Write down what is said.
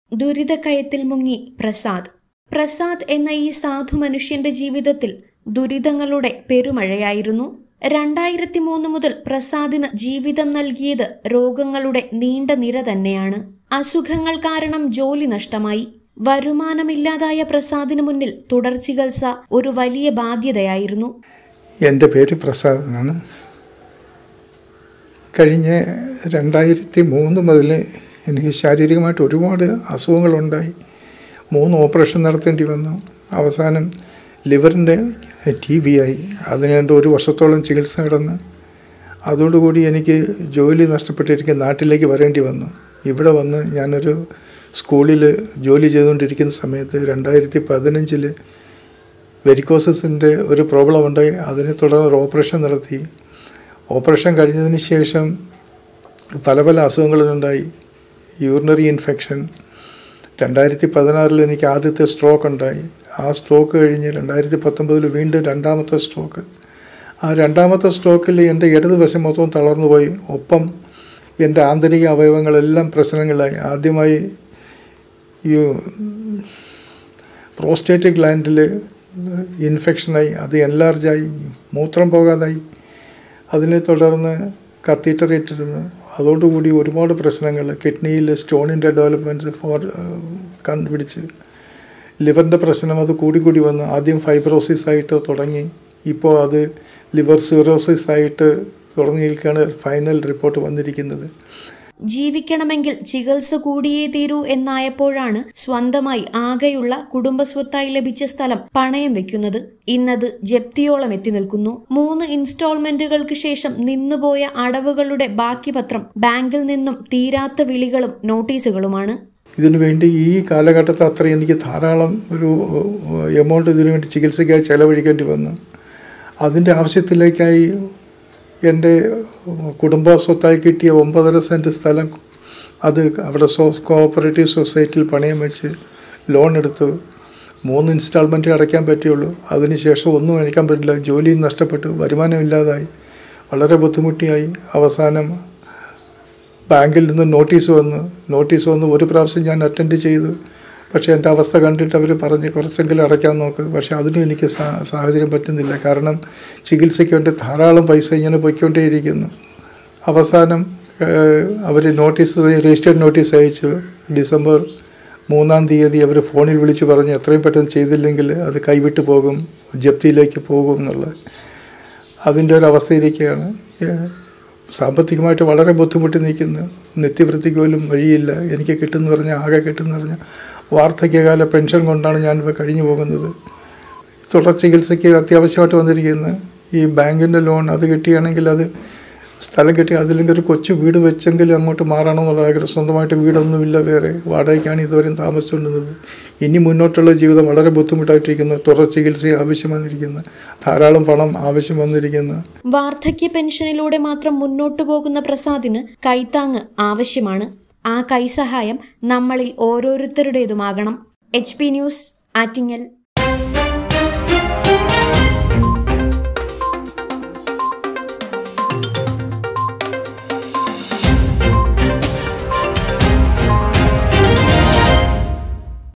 ദുരിതക്കയത്തിൽ മുങ്ങി പ്രസാദ് പ്രസാദ് എന്ന ഈ സാധു മനുഷ്യന്റെ ജീവിതത്തിൽ ദുരിതങ്ങളുടെ പെരുമഴയായിരുന്നു രണ്ടായിരത്തി മൂന്ന് മുതൽ പ്രസാദിന് ജീവിതം നൽകിയത് രോഗങ്ങളുടെ നീണ്ട നിര തന്നെയാണ് അസുഖങ്ങൾ കാരണം ജോലി നഷ്ടമായി വരുമാനമില്ലാതായ പ്രസാദിന് മുന്നിൽ തുടർ ചികിത്സ ഒരു വലിയ ബാധ്യതയായിരുന്നു എൻ്റെ പേര് പ്രസാദ് എന്നാണ് കഴിഞ്ഞ രണ്ടായിരത്തി മൂന്ന് മുതൽ എനിക്ക് ശാരീരികമായിട്ട് ഒരുപാട് അസുഖങ്ങളുണ്ടായി മൂന്ന് ഓപ്പറേഷൻ നടത്തേണ്ടി വന്നു അവസാനം ലിവറിൻ്റെ ടി ബി ആയി അതിന് രണ്ട് ഒരു വർഷത്തോളം ചികിത്സ കിടന്ന് അതോടുകൂടി എനിക്ക് ജോലി നഷ്ടപ്പെട്ടിരിക്കുന്ന നാട്ടിലേക്ക് വരേണ്ടി വന്നു ഇവിടെ വന്ന് ഞാനൊരു സ്കൂളിൽ ജോലി ചെയ്തുകൊണ്ടിരിക്കുന്ന സമയത്ത് രണ്ടായിരത്തി പതിനഞ്ചിൽ വെരിക്കോസസിൻ്റെ ഒരു പ്രോബ്ലം ഉണ്ടായി അതിനെ തുടർന്ന് ഒരു ഓപ്പറേഷൻ നടത്തി ഓപ്പറേഷൻ കഴിഞ്ഞതിന് ശേഷം പല പല അസുഖങ്ങളുണ്ടായി യൂറിനറി ഇൻഫെക്ഷൻ രണ്ടായിരത്തി പതിനാറിൽ എനിക്ക് ആദ്യത്തെ സ്ട്രോക്ക് ഉണ്ടായി ആ സ്ട്രോക്ക് കഴിഞ്ഞ് രണ്ടായിരത്തി പത്തൊമ്പതിൽ വീണ്ടും രണ്ടാമത്തെ സ്ട്രോക്ക് ആ രണ്ടാമത്തെ സ്ട്രോക്കിൽ എൻ്റെ ഇടതുവശം മൊത്തം തളർന്നു പോയി ഒപ്പം എൻ്റെ ആന്തരിക അവയവങ്ങളെല്ലാം പ്രശ്നങ്ങളായി ആദ്യമായി ഈ പ്രോസ്റ്റേറ്റ് ഗ്ലാൻഡിൽ ഇൻഫെക്ഷനായി അത് എൻലാർജായി മൂത്രം പോകാതായി അതിനെ തുടർന്ന് കത്തീറ്റർ ഇട്ടിരുന്നു അതോടുകൂടി ഒരുപാട് പ്രശ്നങ്ങൾ കിഡ്നിയിൽ സ്റ്റോണിൻ്റെ ഡെവലപ്മെൻറ്റ്സ് ഫോർ കണ്ടുപിടിച്ച് ലിവറിൻ്റെ പ്രശ്നം അത് കൂടിക്കൂടി വന്നു ആദ്യം ഫൈബ്രോസിസ് ആയിട്ട് തുടങ്ങി ഇപ്പോൾ അത് ലിവർ സിറോസിസ് ആയിട്ട് തുടങ്ങി നിൽക്കുകയാണ് ഫൈനൽ റിപ്പോർട്ട് വന്നിരിക്കുന്നത് ജീവിക്കണമെങ്കിൽ ചികിത്സ കൂടിയേ തീരൂ എന്നായപ്പോഴാണ് സ്വന്തമായി ആകെയുള്ള കുടുംബസ്വത്തായി ലഭിച്ച സ്ഥലം പണയം വെക്കുന്നത് ഇന്നത് ജപ്തിയോളം എത്തി നിൽക്കുന്നു മൂന്ന് ഇൻസ്റ്റാൾമെന്റുകൾക്ക് ശേഷം നിന്നുപോയ അടവുകളുടെ ബാക്കി പത്രം ബാങ്കിൽ നിന്നും തീരാത്ത വിളികളും നോട്ടീസുകളുമാണ് ഇതിനു വേണ്ടി ഈ കാലഘട്ടത്തിൽ അത്രയും എനിക്ക് ധാരാളം ഒരു എമൗണ്ട് ഇതിനു വേണ്ടി ചികിത്സയ്ക്കായി ചെലവഴിക്കേണ്ടി വന്നു അതിൻ്റെ ആവശ്യത്തിലേക്കായി എൻ്റെ കുടുംബ സ്വത്തായി കിട്ടിയ ഒമ്പതര സെൻറ്റ് സ്ഥലം അത് അവിടെ സോ കോഓപ്പറേറ്റീവ് സൊസൈറ്റിയിൽ പണയം വെച്ച് ലോൺ എടുത്തു മൂന്ന് ഇൻസ്റ്റാൾമെൻറ്റ് അടയ്ക്കാൻ പറ്റുള്ളൂ അതിനുശേഷം ഒന്നും അടയ്ക്കാൻ പറ്റില്ല ജോലിയും നഷ്ടപ്പെട്ടു വരുമാനമില്ലാതായി വളരെ ബുദ്ധിമുട്ടിയായി അവസാനം ബാങ്കിൽ നിന്ന് നോട്ടീസ് വന്നു നോട്ടീസ് വന്ന് ഒരു പ്രാവശ്യം ഞാൻ അറ്റൻഡ് ചെയ്തു പക്ഷേ എൻ്റെ അവസ്ഥ കണ്ടിട്ട് അവർ പറഞ്ഞ് കുറച്ചെങ്കിലും അടയ്ക്കാൻ നോക്ക് പക്ഷേ അതിനും എനിക്ക് സാഹചര്യം പറ്റുന്നില്ല കാരണം ചികിത്സയ്ക്ക് വേണ്ടി ധാരാളം പൈസ ഇങ്ങനെ പൊയ്ക്കൊണ്ടേയിരിക്കുന്നു അവസാനം അവർ നോട്ടീസ് രജിസ്റ്റേർഡ് നോട്ടീസ് അയച്ചു ഡിസംബർ മൂന്നാം തീയതി അവർ ഫോണിൽ വിളിച്ചു പറഞ്ഞു എത്രയും പെട്ടെന്ന് ചെയ്തില്ലെങ്കിൽ അത് കൈവിട്ട് പോകും ജപ്തിയിലേക്ക് പോകും എന്നുള്ളത് അതിൻ്റെ ഒരു അവസ്ഥയിലേക്കാണ് സാമ്പത്തികമായിട്ട് വളരെ ബുദ്ധിമുട്ടി നിൽക്കുന്നു നിത്യവൃത്തിക്ക് പോലും വഴിയില്ല എനിക്ക് കിട്ടുന്ന പറഞ്ഞാൽ ആകെ കിട്ടുന്ന പറഞ്ഞാൽ വാർദ്ധക്യകാല പെൻഷൻ കൊണ്ടാണ് ഞാനിപ്പോൾ കഴിഞ്ഞു പോകുന്നത് തുടർ ചികിത്സയ്ക്ക് അത്യാവശ്യമായിട്ട് വന്നിരിക്കുന്നത് ഈ ബാങ്കിൻ്റെ ലോൺ അത് കിട്ടിയാണെങ്കിൽ അത് സ്ഥലം കിട്ടി അതില്ലെങ്കിൽ ഒരു കൊച്ചു വീട് വെച്ചെങ്കിലും അങ്ങോട്ട് മാറണമെന്നുള്ള ആഗ്രഹം സ്വന്തമായിട്ട് വീടൊന്നുമില്ല വേറെ വാടകയ്ക്കാണ് ഇതുവരെയും താമസിച്ചുകൊണ്ടിരുന്നത് ഇനി മുന്നോട്ടുള്ള ജീവിതം വളരെ ബുദ്ധിമുട്ടായിട്ടിരിക്കുന്നു തുടർ ചികിത്സ ആവശ്യം വന്നിരിക്കുന്നു ധാരാളം പണം ആവശ്യം വന്നിരിക്കുന്നു വാർദ്ധക്യ പെൻഷനിലൂടെ മാത്രം മുന്നോട്ടു പോകുന്ന പ്രസാദിന് കൈത്താങ് ആവശ്യമാണ് ആ കൈസഹായം നമ്മളിൽ ഓരോരുത്തരുടേതുമാകണം എച്ച് പി ന്യൂസ് ആറ്റിങ്ങൽ